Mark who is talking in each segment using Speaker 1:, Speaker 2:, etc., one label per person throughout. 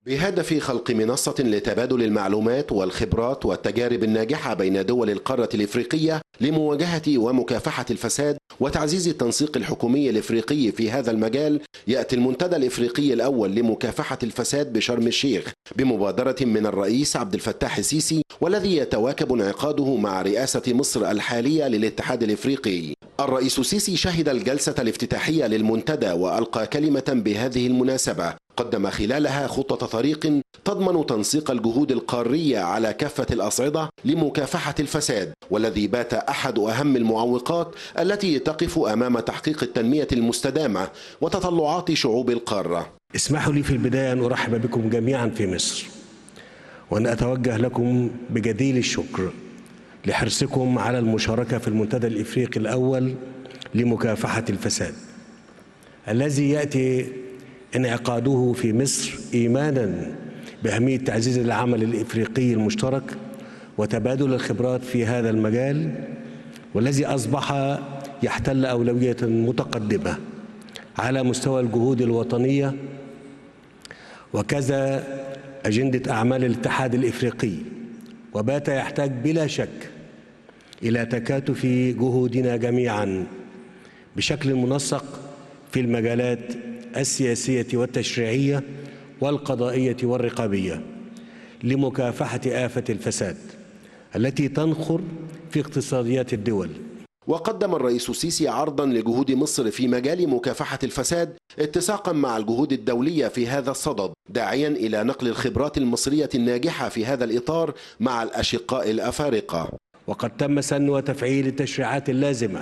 Speaker 1: بهدف خلق منصة لتبادل المعلومات والخبرات والتجارب الناجحة بين دول القارة الإفريقية لمواجهة ومكافحة الفساد وتعزيز التنسيق الحكومي الإفريقي في هذا المجال يأتي المنتدى الإفريقي الأول لمكافحة الفساد بشرم الشيخ بمبادرة من الرئيس عبد الفتاح السيسي والذي يتواكب انعقاده مع رئاسة مصر الحالية للاتحاد الإفريقي الرئيس السيسي شهد الجلسة الافتتاحية للمنتدى وألقى كلمة بهذه المناسبة قدم خلالها خطة طريق تضمن تنسيق الجهود القارية على كافة الأصعدة لمكافحة الفساد والذي بات أحد أهم المعوقات التي تقف أمام تحقيق التنمية المستدامة وتطلعات شعوب القارة
Speaker 2: اسمحوا لي في البداية أن أرحب بكم جميعا في مصر وأن أتوجه لكم بجديل الشكر لحرصكم على المشاركة في المنتدى الإفريقي الأول لمكافحة الفساد الذي يأتي انعقاده في مصر إيمانا بأهمية تعزيز العمل الإفريقي المشترك وتبادل الخبرات في هذا المجال والذي أصبح يحتل أولوية متقدمة على مستوى الجهود الوطنية وكذا أجندة أعمال الاتحاد الإفريقي وبات يحتاج بلا شك إلى تكاتف جهودنا جميعا بشكل منسق في المجالات السياسية والتشريعية والقضائية والرقابية لمكافحة آفة الفساد التي تنخر في اقتصاديات الدول
Speaker 1: وقدم الرئيس السيسي عرضا لجهود مصر في مجال مكافحة الفساد اتساقا مع الجهود الدولية في هذا الصدد داعيا إلى نقل الخبرات المصرية الناجحة في هذا الإطار مع الأشقاء الأفارقة
Speaker 2: وقد تم سن وتفعيل التشريعات اللازمة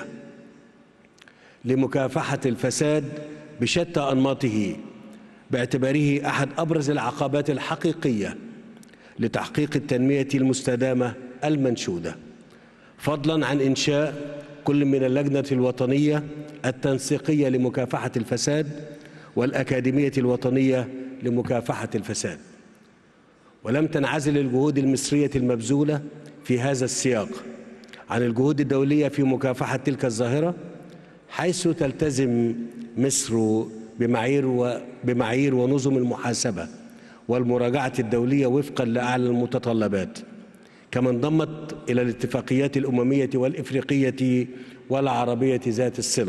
Speaker 2: لمكافحة الفساد بشتى أنماطه باعتباره أحد أبرز العقبات الحقيقية لتحقيق التنمية المستدامة المنشودة فضلا عن إنشاء كل من اللجنة الوطنية التنسيقية لمكافحة الفساد والأكاديمية الوطنية لمكافحة الفساد ولم تنعزل الجهود المصرية المبذولة في هذا السياق عن الجهود الدولية في مكافحة تلك الظاهرة حيث تلتزم مصر بمعايير و... بمعايير ونظم المحاسبة والمراجعة الدولية وفقا لأعلى المتطلبات كما انضمت إلى الاتفاقيات الأممية والإفريقية والعربية ذات الصلة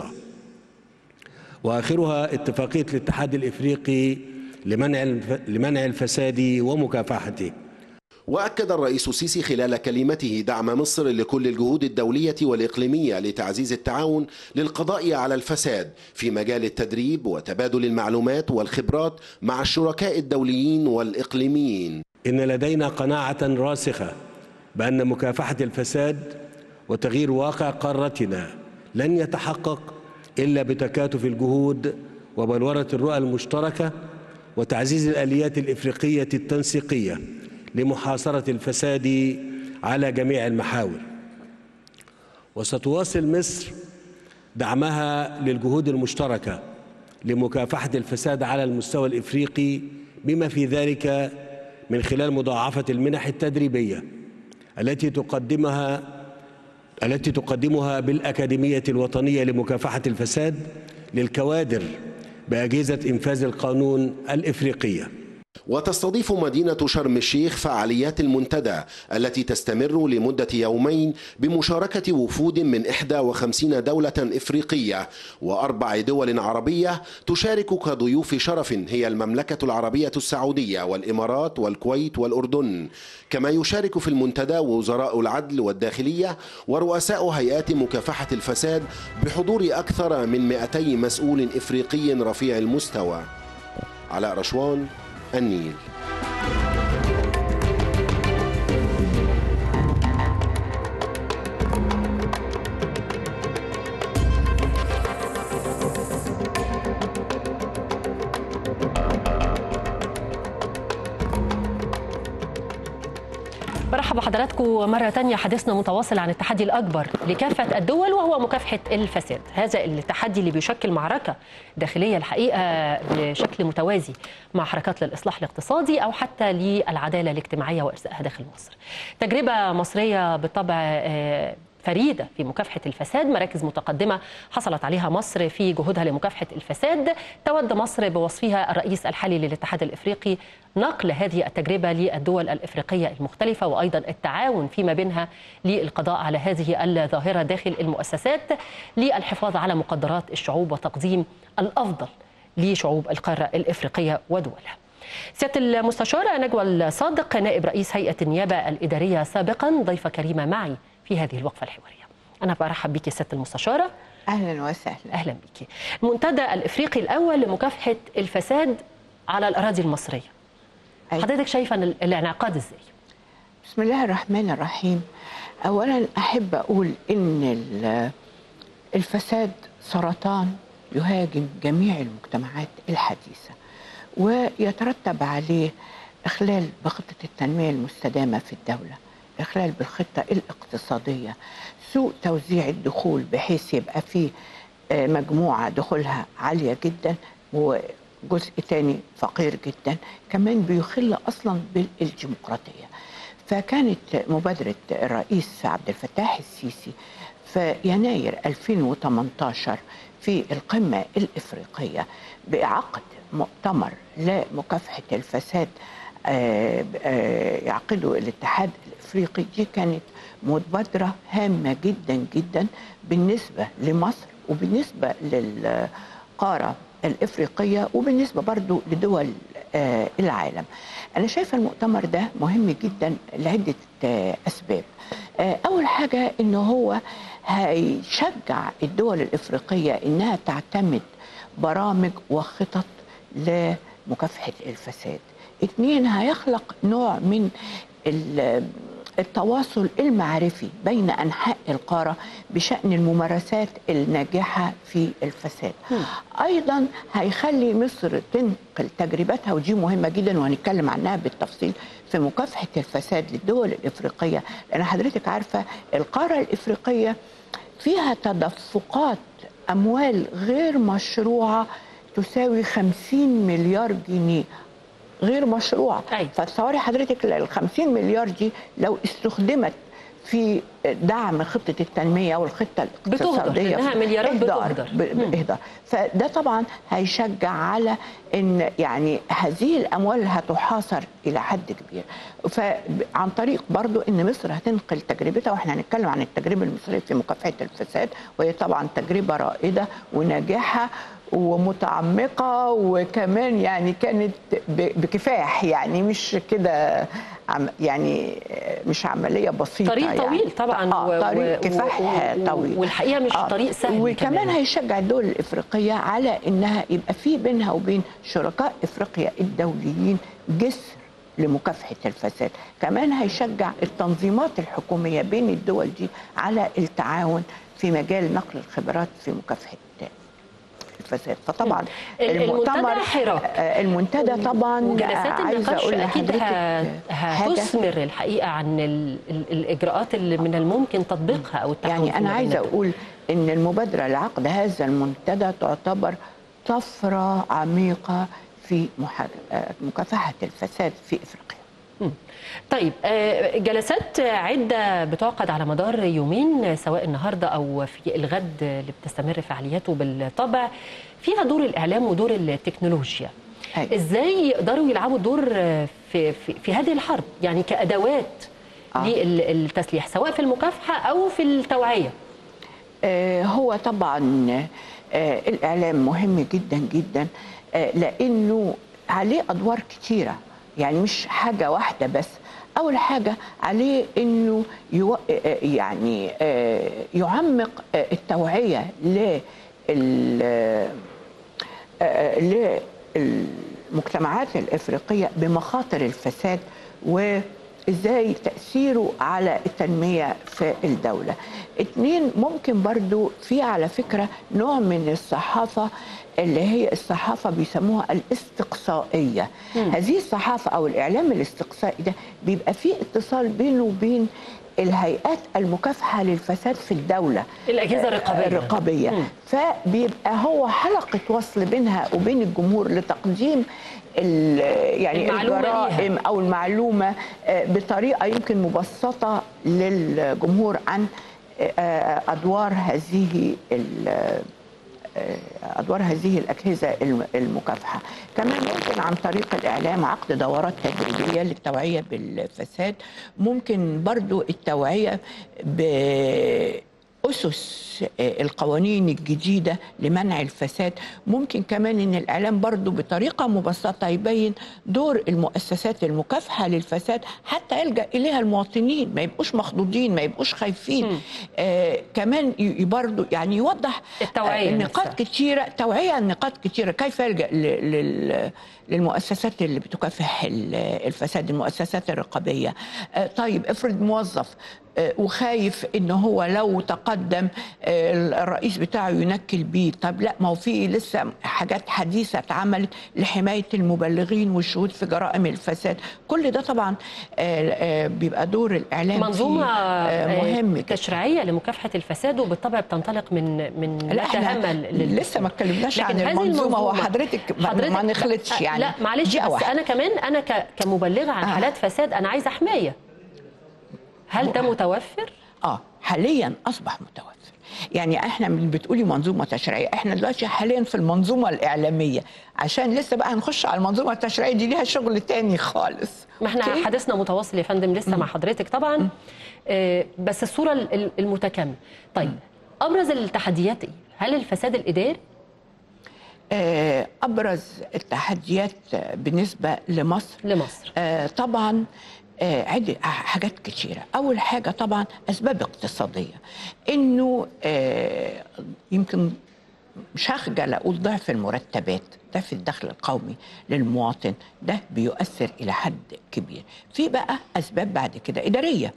Speaker 2: وآخرها اتفاقية الاتحاد الإفريقي لمنع لمنع الفساد ومكافحته
Speaker 1: وأكد الرئيس السيسي خلال كلمته دعم مصر لكل الجهود الدولية والإقليمية لتعزيز التعاون للقضاء على الفساد في مجال التدريب وتبادل المعلومات والخبرات مع الشركاء الدوليين والإقليميين
Speaker 2: إن لدينا قناعة راسخة بأن مكافحة الفساد وتغيير واقع قارتنا لن يتحقق إلا بتكاتف الجهود وبلورة الرؤى المشتركة وتعزيز الآليات الإفريقية التنسيقية لمحاصرة الفساد على جميع المحاور وستواصل مصر دعمها للجهود المشتركة لمكافحة الفساد على المستوى الإفريقي بما في ذلك من خلال مضاعفة المنح التدريبية التي تقدمها التي تقدمها بالأكاديمية الوطنية لمكافحة الفساد للكوادر بأجهزة إنفاذ القانون الإفريقية
Speaker 1: وتستضيف مدينة شرم الشيخ فعاليات المنتدى التي تستمر لمدة يومين بمشاركة وفود من 51 دولة إفريقية وأربع دول عربية تشارك كضيوف شرف هي المملكة العربية السعودية والإمارات والكويت والأردن كما يشارك في المنتدى وزراء العدل والداخلية ورؤساء هيئات مكافحة الفساد بحضور أكثر من 200 مسؤول إفريقي رفيع المستوى علاء رشوان النيل
Speaker 3: برحب بحضراتكم مرة تانية حديثنا متواصل عن التحدي الأكبر لكافة الدول وهو مكافحة الفساد هذا التحدي اللي بيشكل معركة داخلية الحقيقة بشكل متوازي مع حركات للإصلاح الاقتصادي أو حتى للعدالة الاجتماعية وإرسائها داخل مصر تجربة مصرية بالطبع فريدة في مكافحة الفساد مراكز متقدمة حصلت عليها مصر في جهودها لمكافحة الفساد تود مصر بوصفها الرئيس الحالي للاتحاد الإفريقي نقل هذه التجربة للدول الإفريقية المختلفة وأيضا التعاون فيما بينها للقضاء على هذه الظاهرة داخل المؤسسات للحفاظ على مقدرات الشعوب وتقديم الأفضل لشعوب القارة الإفريقية ودولها سيادة المستشارة نجوى الصادق نائب رئيس هيئة النيابة الإدارية سابقا ضيفة كريمة معي في هذه الوقفة الحوارية أنا برحب بك سيادة المستشارة
Speaker 4: اهلا وسهلا
Speaker 3: أهلا بك المنتدى الإفريقي الأول لمكافحة الفساد على الأراضي المصرية
Speaker 4: أيوة.
Speaker 3: حضرتك شايفة أن الانعقاد إزاي؟
Speaker 4: بسم الله الرحمن الرحيم اولا احب اقول ان ال- الفساد سرطان يهاجم جميع المجتمعات الحديثه ويترتب عليه اخلال بخطه التنميه المستدامه في الدوله اخلال بالخطه الاقتصاديه سوء توزيع الدخول بحيث يبقى فيه آه، مجموعه دخولها عاليه جدا وجزء تاني فقير جدا كمان بيخل اصلا بالديمقراطيه فكانت مبادرة الرئيس عبد الفتاح السيسي في يناير 2018 في القمة الإفريقية بعقد مؤتمر لمكافحة الفساد آه، آه، يعقده الاتحاد الإفريقي دي كانت مبادرة هامة جدا جدا بالنسبة لمصر وبالنسبة للقارة الإفريقية وبالنسبة برضو لدول آه، العالم أنا شايفة المؤتمر ده مهم جدا لعدة آه، أسباب آه، أول حاجة إنه هو هيشجع الدول الإفريقية إنها تعتمد برامج وخطط لمكافحة الفساد اتنين هيخلق نوع من ال- التواصل المعرفي بين أنحاء القارة بشأن الممارسات الناجحة في الفساد أيضا هيخلي مصر تنقل تجربتها ودي مهمة جدا وهنتكلم عنها بالتفصيل في مكافحة الفساد للدول الإفريقية لأن حضرتك عارفة القارة الإفريقية فيها تدفقات أموال غير مشروعة تساوي 50 مليار جنيه غير مشروعة
Speaker 3: أيوة.
Speaker 4: فتصوري حضرتك ال 50 مليار دي لو استخدمت في دعم خطة التنمية والخطة
Speaker 3: بتهدر،
Speaker 4: الاقتصادية
Speaker 3: لأنها مليارات
Speaker 4: إهدار،
Speaker 3: بتهدر.
Speaker 4: ب-
Speaker 3: مم.
Speaker 4: بإهدار فده طبعا هيشجع على ان يعني هذه الاموال هتحاصر الى حد كبير فعن طريق برضو ان مصر هتنقل تجربتها واحنا هنتكلم عن التجربه المصريه في مكافحه الفساد وهي طبعا تجربه رائده وناجحه ومتعمقه وكمان يعني كانت ب- بكفاح يعني مش كده عم يعني مش عمليه بسيطه
Speaker 3: طريق
Speaker 4: يعني.
Speaker 3: طويل طبعا
Speaker 4: اه
Speaker 3: و-
Speaker 4: طريق
Speaker 3: و-
Speaker 4: كفاح
Speaker 3: و- و-
Speaker 4: طويل
Speaker 3: والحقيقة مش طريق سهل
Speaker 4: وكمان
Speaker 3: كمان.
Speaker 4: هيشجع الدول الافريقيه على انها يبقى في بينها وبين شركاء افريقيا الدوليين جسر لمكافحه الفساد، كمان هيشجع التنظيمات الحكوميه بين الدول دي على التعاون في مجال نقل الخبرات في مكافحه الفساد، فطبعا
Speaker 3: ال- المنتدى حراك.
Speaker 4: آه، المنتدى طبعا
Speaker 3: وجلسات
Speaker 4: عايزة
Speaker 3: النقاش
Speaker 4: أقول
Speaker 3: اكيد
Speaker 4: لحضرتك
Speaker 3: ه-
Speaker 4: حاجة.
Speaker 3: هتثمر الحقيقه عن ال ال الاجراءات اللي من الممكن تطبيقها او التعاون
Speaker 4: يعني انا
Speaker 3: فيما
Speaker 4: عايزه
Speaker 3: بين
Speaker 4: اقول ان المبادره لعقد هذا المنتدى تعتبر طفره عميقه في محا- آه، مكافحه الفساد في افريقيا
Speaker 3: مم. طيب آه، جلسات عدة بتعقد على مدار يومين سواء النهاردة أو في الغد اللي بتستمر فعالياته بالطبع فيها دور الإعلام ودور التكنولوجيا
Speaker 4: أيوة.
Speaker 3: إزاي يقدروا يلعبوا دور في, في, في هذه الحرب يعني كأدوات
Speaker 4: آه.
Speaker 3: للتسليح سواء في المكافحة أو في التوعية
Speaker 4: آه، هو طبعا آه، الاعلام مهم جدا جدا آه، لانه عليه ادوار كتيره يعني مش حاجه واحده بس اول حاجه عليه انه يو... آه، يعني آه، يعمق آه، التوعيه لل آه، للمجتمعات الافريقيه بمخاطر الفساد وازاي تاثيره على التنميه في الدوله. اتنين ممكن برضو في على فكره نوع من الصحافه اللي هي الصحافه بيسموها الاستقصائيه. هذه الصحافه او الاعلام الاستقصائي ده بيبقى فيه اتصال بينه وبين الهيئات المكافحه للفساد في الدوله
Speaker 3: الأجهزة الرقابية.
Speaker 4: الرقابيه
Speaker 3: مم.
Speaker 4: فبيبقى هو حلقه وصل بينها وبين الجمهور لتقديم ال- يعني
Speaker 3: المعلومة
Speaker 4: الجرائم
Speaker 3: ليها.
Speaker 4: او المعلومه آه، بطريقه يمكن مبسطه للجمهور عن آه، ادوار هذه ال- ادوار هذه الاجهزه الم- المكافحه كمان ممكن عن طريق الاعلام عقد دورات تدريبيه للتوعيه بالفساد ممكن برضو التوعيه باسس القوانين الجديده لمنع الفساد ممكن كمان ان الاعلام برضو بطريقه مبسطه يبين دور المؤسسات المكافحه للفساد حتى يلجا اليها المواطنين ما يبقوش مخضوضين ما يبقوش خايفين آه كمان ي- برضو يعني يوضح
Speaker 3: التوعية
Speaker 4: آه نقاط
Speaker 3: نفسها.
Speaker 4: كتيرة توعية نقاط كتيرة كيف يلجأ ل- لل- للمؤسسات اللي بتكافح ال- الفساد المؤسسات الرقابية آه، طيب افرض موظف آه، وخايف ان هو لو تقدم آه، الرئيس بتاعه ينكل بيه طب لا ما هو في لسه حاجات حديثة اتعملت لحماية المبلغين والشهود في جرائم الفساد كل ده طبعا آه، آه، بيبقى دور الإعلام فيه،
Speaker 3: منظومه
Speaker 4: آه، مهم جدا.
Speaker 3: تشريعيه لمكافحه الفساد وبالطبع بتنطلق من من
Speaker 4: لا
Speaker 3: ما
Speaker 4: احنا
Speaker 3: تهمل لل-
Speaker 4: لسه ما اتكلمناش
Speaker 3: لكن
Speaker 4: عن
Speaker 3: هذه
Speaker 4: المنظومه
Speaker 3: المنظومة-
Speaker 4: وحضرتك ما, ما نخلطش يعني
Speaker 3: لا معلش
Speaker 4: دقيقة
Speaker 3: بس
Speaker 4: واحدة.
Speaker 3: انا كمان انا ك- كمبلغه عن
Speaker 4: آه.
Speaker 3: حالات فساد انا عايزه حمايه هل ده متوفر
Speaker 4: اه حاليا اصبح متوفر يعني احنا من بتقولي منظومه تشريعيه احنا دلوقتي حاليا في المنظومه الاعلاميه عشان لسه بقى هنخش على المنظومه التشريعيه دي ليها شغل تاني خالص
Speaker 3: ما احنا
Speaker 4: أوكي؟
Speaker 3: حديثنا متواصل يا فندم لسه مع حضرتك طبعا آه، بس الصوره ال- ال- المتكامله طيب ابرز التحديات ايه هل الفساد الاداري
Speaker 4: آه ابرز التحديات بالنسبه لمصر
Speaker 3: لمصر
Speaker 4: آه طبعا آه عدة حاجات كتيرة أول حاجة طبعا أسباب اقتصادية إنه آه يمكن مش هخجل أقول ضعف المرتبات ضعف الدخل القومي للمواطن ده بيؤثر إلى حد كبير في بقى أسباب بعد كده إدارية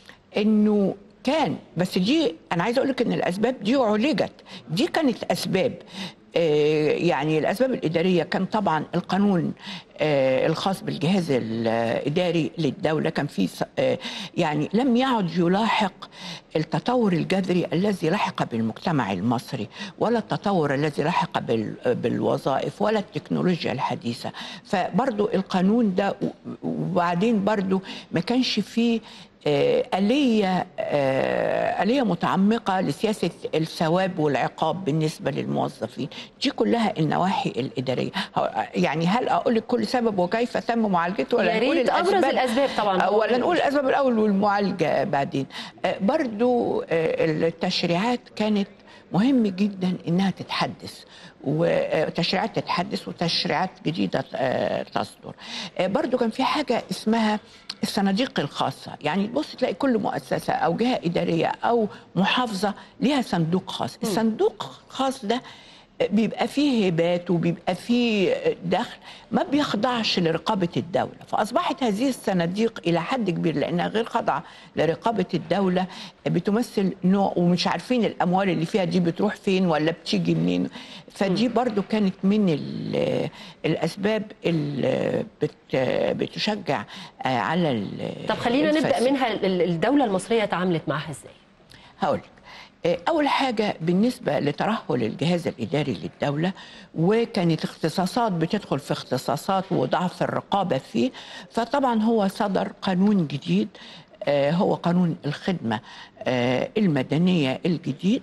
Speaker 4: إنه كان بس دي أنا عايزة أقول لك إن الأسباب دي عولجت دي كانت أسباب آه، يعني الاسباب الاداريه كان طبعا القانون آه، الخاص بالجهاز الاداري للدوله كان فيه س- آه، يعني لم يعد يلاحق التطور الجذري الذي لحق بالمجتمع المصري ولا التطور الذي لحق بال- بالوظائف ولا التكنولوجيا الحديثه فبرضو القانون ده و- وبعدين برضو ما كانش فيه آه، آلية آه، آلية متعمقة لسياسة الثواب والعقاب بالنسبة للموظفين دي كلها النواحي الإدارية ه- يعني هل أقول لك كل سبب وكيف تم معالجته ولا
Speaker 3: يا
Speaker 4: نقول
Speaker 3: ريت ابرز
Speaker 4: الأسباب
Speaker 3: الاسباب طبعا
Speaker 4: آه، ولا نقول الأسباب الأول والمعالجة بعدين آه، برضو آه، التشريعات كانت مهم جدا انها تتحدث وتشريعات تتحدث وتشريعات جديده آه، تصدر آه، برضو كان في حاجه اسمها الصناديق الخاصه يعني تبص تلاقي كل مؤسسه او جهه اداريه او محافظه ليها صندوق خاص الصندوق الخاص ده بيبقى فيه هبات وبيبقى فيه دخل ما بيخضعش لرقابة الدولة فأصبحت هذه الصناديق إلى حد كبير لأنها غير خاضعة لرقابة الدولة بتمثل نوع ومش عارفين الأموال اللي فيها دي بتروح فين ولا بتيجي منين فدي برضو كانت من ال- الأسباب اللي بت- بتشجع على ال-
Speaker 3: طب خلينا نبدا
Speaker 4: الفساد.
Speaker 3: منها ال- الدوله المصريه تعاملت معها ازاي
Speaker 4: هقول لك أول حاجة بالنسبة لترهل الجهاز الإداري للدولة وكانت اختصاصات بتدخل في اختصاصات وضعف الرقابة فيه فطبعا هو صدر قانون جديد آه، هو قانون الخدمة آه، المدنية الجديد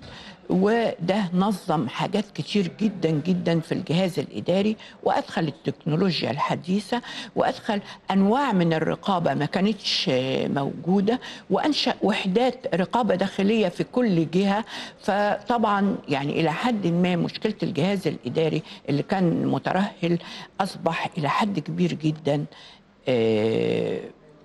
Speaker 4: وده نظم حاجات كتير جدا جدا في الجهاز الإداري وأدخل التكنولوجيا الحديثة وأدخل أنواع من الرقابة ما كانتش آه، موجودة وأنشأ وحدات رقابة داخلية في كل جهة فطبعا يعني إلى حد ما مشكلة الجهاز الإداري اللي كان مترهل أصبح إلى حد كبير جدا آه،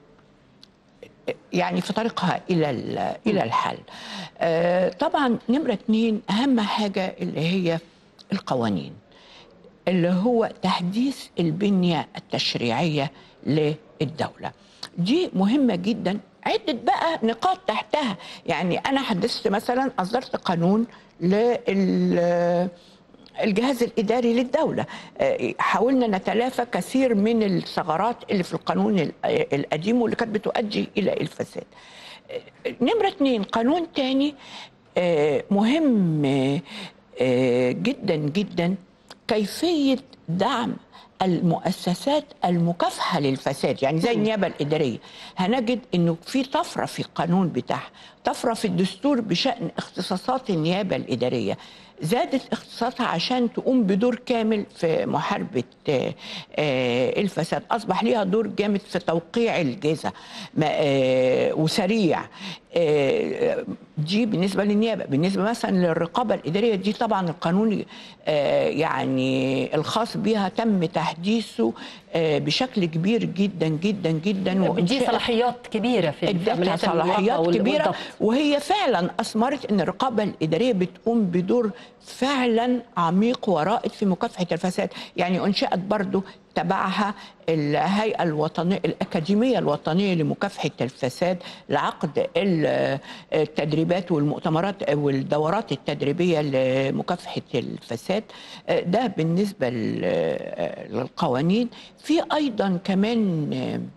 Speaker 4: يعني في طريقها الى ال- الى الحل. آه، طبعا نمره اتنين اهم حاجه اللي هي القوانين اللي هو تحديث البنيه التشريعيه للدوله. دي مهمه جدا عده بقى نقاط تحتها يعني انا حدثت مثلا اصدرت قانون لل الجهاز الاداري للدوله آه، حاولنا نتلافى كثير من الثغرات اللي في القانون ال- القديم واللي كانت بتؤدي الى الفساد آه، نمره اتنين قانون تاني آه، مهم آه، جدا جدا كيفيه دعم المؤسسات المكافحه للفساد يعني زي النيابه الاداريه هنجد انه في طفره في القانون بتاعها طفره في الدستور بشان اختصاصات النيابه الاداريه زادت اختصاصها عشان تقوم بدور كامل في محاربه آه، آه، الفساد اصبح ليها دور جامد في توقيع الجزا ما- آه، وسريع آه، دي بالنسبه للنيابه بالنسبه مثلا للرقابه الاداريه دي طبعا القانون آه، يعني الخاص بها تم تحديثه آه، بشكل كبير جدا جدا جدا
Speaker 3: دي
Speaker 4: وإنشاء-
Speaker 3: صلاحيات كبيره في في
Speaker 4: ادتها
Speaker 3: عمليات
Speaker 4: صلاحيات
Speaker 3: المراقبة وال-
Speaker 4: كبيره
Speaker 3: والضبط.
Speaker 4: وهي فعلا اثمرت ان الرقابه الاداريه بتقوم بدور فعلا عميق ورائد في مكافحه الفساد يعني انشات برضو تبعها الهيئه الوطنيه الاكاديميه الوطنيه لمكافحه الفساد لعقد ال- التدريبات والمؤتمرات والدورات التدريبيه لمكافحه الفساد ده بالنسبه لل- للقوانين في ايضا كمان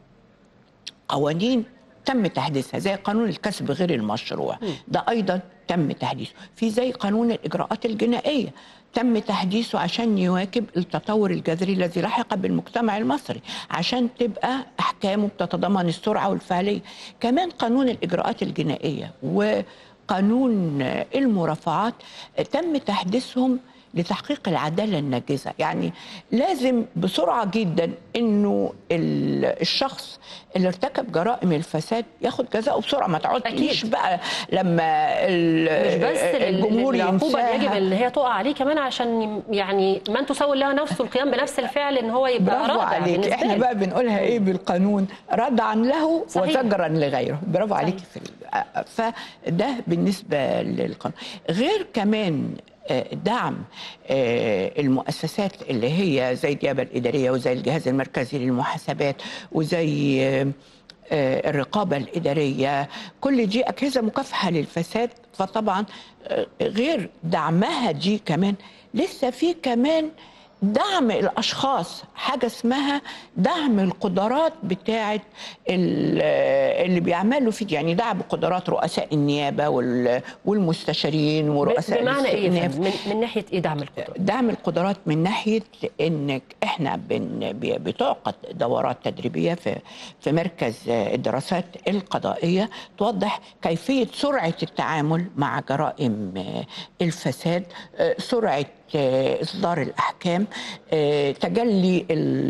Speaker 4: قوانين تم تحديثها زي قانون الكسب غير المشروع ده ايضا تم تحديثه في زي قانون الاجراءات الجنائيه تم تحديثه عشان يواكب التطور الجذري الذي لحق بالمجتمع المصري عشان تبقى احكامه بتتضمن السرعه والفعاليه كمان قانون الاجراءات الجنائيه وقانون المرافعات تم تحديثهم لتحقيق العداله الناجزه يعني لازم بسرعه جدا انه ال- الشخص اللي ارتكب جرائم الفساد ياخد جزاءه بسرعه ما تقعدش
Speaker 3: أكيد.
Speaker 4: بقى لما ال-
Speaker 3: مش بس
Speaker 4: الجمهور
Speaker 3: العقوبه
Speaker 4: ينساها.
Speaker 3: يجب اللي هي تقع عليه كمان عشان يم- يعني من تسول لها نفسه القيام بنفس الفعل ان هو يبقى
Speaker 4: برافو
Speaker 3: رادع
Speaker 4: عليك
Speaker 3: بالنسبة
Speaker 4: احنا
Speaker 3: له.
Speaker 4: بقى بنقولها ايه بالقانون ردعا له
Speaker 3: صحيح.
Speaker 4: وزجرا لغيره برافو
Speaker 3: صحيح.
Speaker 4: عليك في ال- فده بالنسبه للقانون غير كمان آه، دعم آه، المؤسسات اللي هي زي النيابه الاداريه وزي الجهاز المركزي للمحاسبات وزي آه، آه، الرقابه الاداريه كل دي اجهزه مكافحه للفساد فطبعا آه، غير دعمها دي كمان لسه في كمان دعم الاشخاص حاجه اسمها دعم القدرات بتاعه ال- اللي بيعملوا في يعني دعم قدرات رؤساء النيابه وال- والمستشارين ورؤساء
Speaker 3: بمعنى ايه يا
Speaker 4: النيابة.
Speaker 3: فندم؟ من, من ناحيه ايه دعم القدرات؟
Speaker 4: دعم القدرات من ناحيه انك احنا بن بي- بتعقد دورات تدريبيه في في مركز الدراسات القضائيه توضح كيفيه سرعه التعامل مع جرائم الفساد آه، سرعه آه، اصدار الاحكام آه، تجلي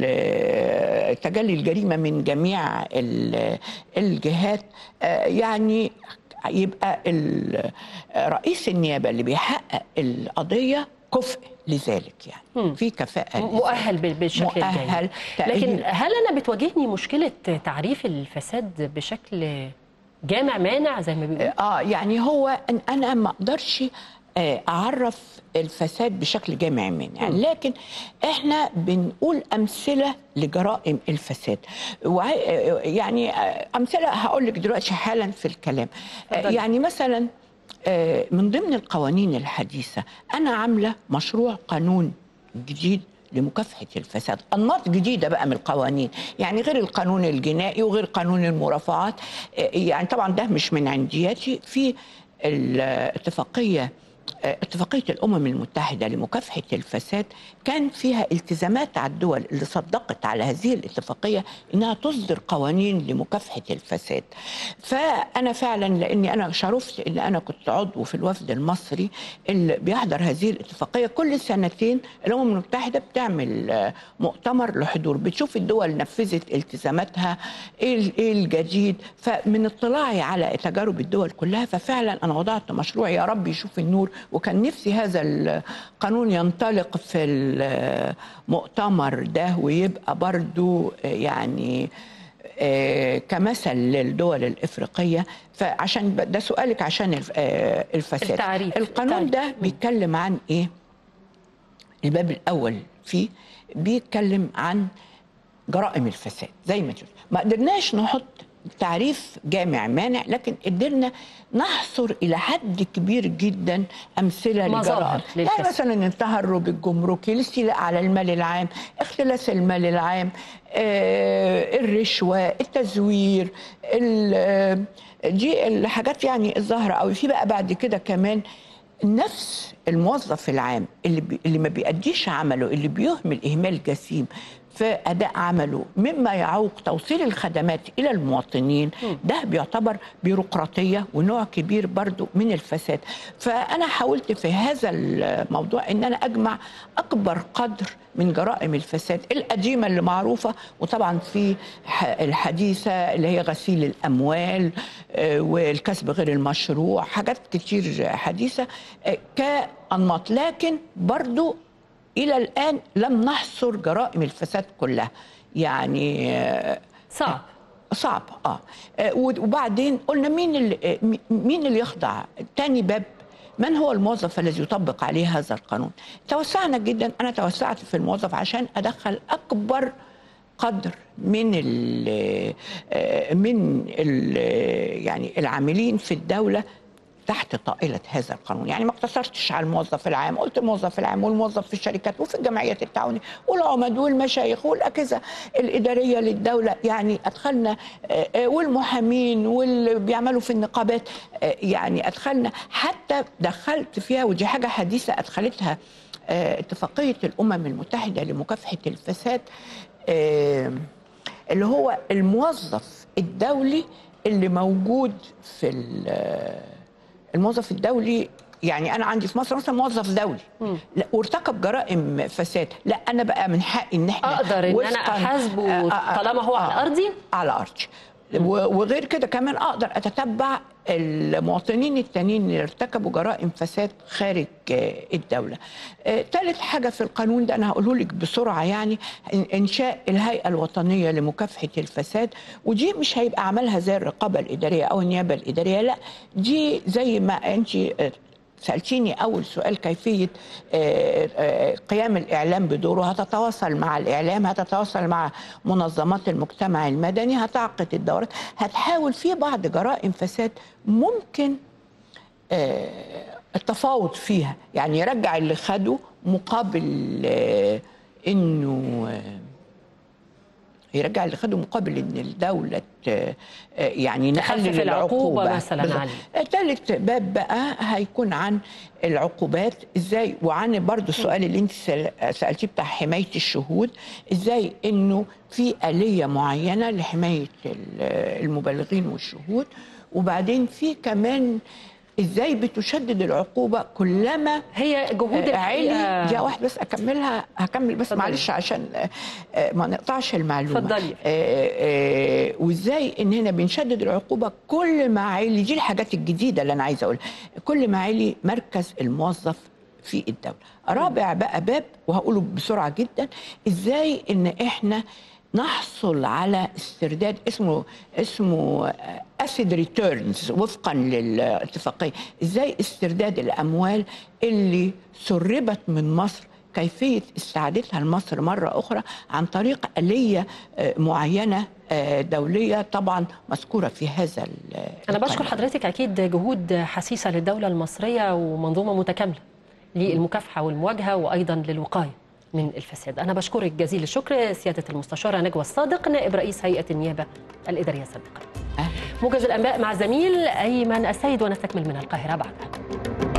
Speaker 4: ال- تجلي الجريمه من جميع ال- الجهات آه، يعني يبقى ال- رئيس النيابه اللي بيحقق القضيه كفء لذلك يعني في كفاءه لذلك.
Speaker 3: مؤهل بال- بالشكل
Speaker 4: مؤهل
Speaker 3: الجيد لكن
Speaker 4: تأهيل.
Speaker 3: هل انا بتواجهني مشكله تعريف الفساد بشكل جامع مانع زي ما بيقولوا؟
Speaker 4: اه يعني هو أن انا ما اقدرش آه، اعرف الفساد بشكل جامع مني يعني لكن احنا بنقول امثله لجرائم الفساد وع- آه، يعني آه، امثله هقول لك دلوقتي حالا في الكلام آه،
Speaker 3: اتفضلي.
Speaker 4: يعني مثلا آه، من ضمن القوانين الحديثه انا عامله مشروع قانون جديد لمكافحه الفساد انماط جديده بقى من القوانين يعني غير القانون الجنائي وغير قانون المرافعات آه، يعني طبعا ده مش من عندياتي في الاتفاقيه آه، اتفاقية الأمم المتحدة لمكافحة الفساد كان فيها التزامات على الدول اللي صدقت على هذه الاتفاقية إنها تصدر قوانين لمكافحة الفساد فأنا فعلا لأني أنا شرفت إن أنا كنت عضو في الوفد المصري اللي بيحضر هذه الاتفاقية كل سنتين الأمم المتحدة بتعمل آه، مؤتمر لحضور بتشوف الدول نفذت التزاماتها إيه ال- إيه الجديد فمن اطلاعي على تجارب الدول كلها ففعلا أنا وضعت مشروع يا رب يشوف النور وكان نفسي هذا القانون ينطلق في المؤتمر ده ويبقى برضو آه، يعني آه، كمثل للدول الافريقيه فعشان ب- ده سؤالك عشان الف- آه، الفساد
Speaker 3: التعريف.
Speaker 4: القانون
Speaker 3: التعريف.
Speaker 4: ده بيتكلم عن ايه الباب الاول فيه بيتكلم عن جرائم الفساد زي ما تقول ما قدرناش نحط تعريف جامع مانع لكن قدرنا نحصر الى حد كبير جدا امثله
Speaker 3: مظاهر
Speaker 4: لجرائم
Speaker 3: للفساد.
Speaker 4: يعني مثلا التهرب الجمركي الاستيلاء على المال العام اختلاس المال العام آه، الرشوه التزوير ال- آه، دي الحاجات يعني الظاهره قوي في بقى بعد كده كمان نفس الموظف العام اللي بي اللي ما بيأديش عمله اللي بيهمل إهمال جسيم في أداء عمله مما يعوق توصيل الخدمات إلى المواطنين ده بيعتبر بيروقراطية ونوع كبير برضو من الفساد فأنا حاولت في هذا الموضوع أن أنا أجمع أكبر قدر من جرائم الفساد القديمة اللي معروفة وطبعا في ح- الحديثة اللي هي غسيل الأموال آه، والكسب غير المشروع حاجات كتير حديثة آه، كأنماط لكن برضو إلى الآن لم نحصر جرائم الفساد كلها يعني آه،
Speaker 3: صعب
Speaker 4: صعب اه آه، وبعدين قلنا مين اللي آه، مي- مين اللي يخضع تاني باب من هو الموظف الذي يطبق عليه هذا القانون توسعنا جدا انا توسعت في الموظف عشان ادخل اكبر قدر من ال آه، من ال يعني العاملين في الدوله تحت طائلة هذا القانون يعني ما اقتصرتش على الموظف العام قلت الموظف العام والموظف في الشركات وفي الجمعيات التعاونية والعمد والمشايخ والأجهزة الإدارية للدولة يعني أدخلنا آه، آه، والمحامين واللي بيعملوا في النقابات آه، يعني أدخلنا حتى دخلت فيها ودي حاجة حديثة أدخلتها آه، اتفاقية الأمم المتحدة لمكافحة الفساد آه، اللي هو الموظف الدولي اللي موجود في ال- الموظف الدولي يعني انا عندي في مصر مثلا موظف دولي لا وارتكب جرائم فساد لا انا بقى من حقي ان احنا
Speaker 3: اقدر ان انا
Speaker 4: وفقاً-
Speaker 3: احاسبه
Speaker 4: آه، آه،
Speaker 3: طالما هو على
Speaker 4: آه،
Speaker 3: ارضي
Speaker 4: على ارضي و- وغير كده كمان اقدر اتتبع المواطنين التانيين اللي ارتكبوا جرائم فساد خارج آه، الدوله. ثالث حاجه في القانون ده انا هقوله لك بسرعه يعني إن- انشاء الهيئه الوطنيه لمكافحه الفساد ودي مش هيبقى عملها زي الرقابه الاداريه او النيابه الاداريه لا دي زي ما انت آه، سألتيني أول سؤال كيفية آه، آه، قيام الإعلام بدوره هتتواصل مع الإعلام هتتواصل مع منظمات المجتمع المدني هتعقد الدورات هتحاول في بعض جرائم فساد ممكن آه، التفاوض فيها يعني يرجع اللي خده مقابل آه، انه آه، يرجع اللي خده مقابل ان الدوله ت- آه، يعني
Speaker 3: تخفف
Speaker 4: نقلل
Speaker 3: العقوبة
Speaker 4: العقوبه
Speaker 3: مثلاً
Speaker 4: بالظبط.
Speaker 3: عليه.
Speaker 4: ثالث باب بقى هيكون عن العقوبات ازاي وعن برضو السؤال اللي انت سأل- سالتيه بتاع حمايه الشهود ازاي انه في اليه معينه لحمايه ال- المبالغين والشهود وبعدين في كمان ازاي بتشدد العقوبه كلما
Speaker 3: هي جهود
Speaker 4: آه، علي
Speaker 3: الحقيقة-
Speaker 4: دي واحد بس اكملها هكمل بس
Speaker 3: اتفضلي.
Speaker 4: معلش عشان آه، آه، ما نقطعش المعلومه
Speaker 3: اتفضلي.
Speaker 4: آه، آه، وازاي ان هنا بنشدد العقوبه كل ما علي دي الحاجات الجديده اللي انا عايزه اقولها كل ما علي مركز الموظف في الدوله رابع بقى باب وهقوله بسرعه جدا ازاي ان احنا نحصل على استرداد اسمه اسمه اسيد ريتيرنز وفقا للاتفاقيه ازاي استرداد الاموال اللي سربت من مصر كيفيه استعادتها لمصر مره اخرى عن طريق اليه آه، معينه آه، دوليه طبعا مذكوره في هذا ال-
Speaker 3: أنا بشكر
Speaker 4: القانون.
Speaker 3: حضرتك أكيد جهود حسيسة للدولة المصرية ومنظومة متكاملة للمكافحة والمواجهة وأيضا للوقاية من الفساد أنا بشكرك جزيل الشكر سيادة المستشارة نجوى الصادق نائب رئيس هيئة النيابة الإدارية سابقا
Speaker 4: أهلا.
Speaker 3: موجز الأنباء مع زميل أيمن السيد ونستكمل من القاهرة بعدها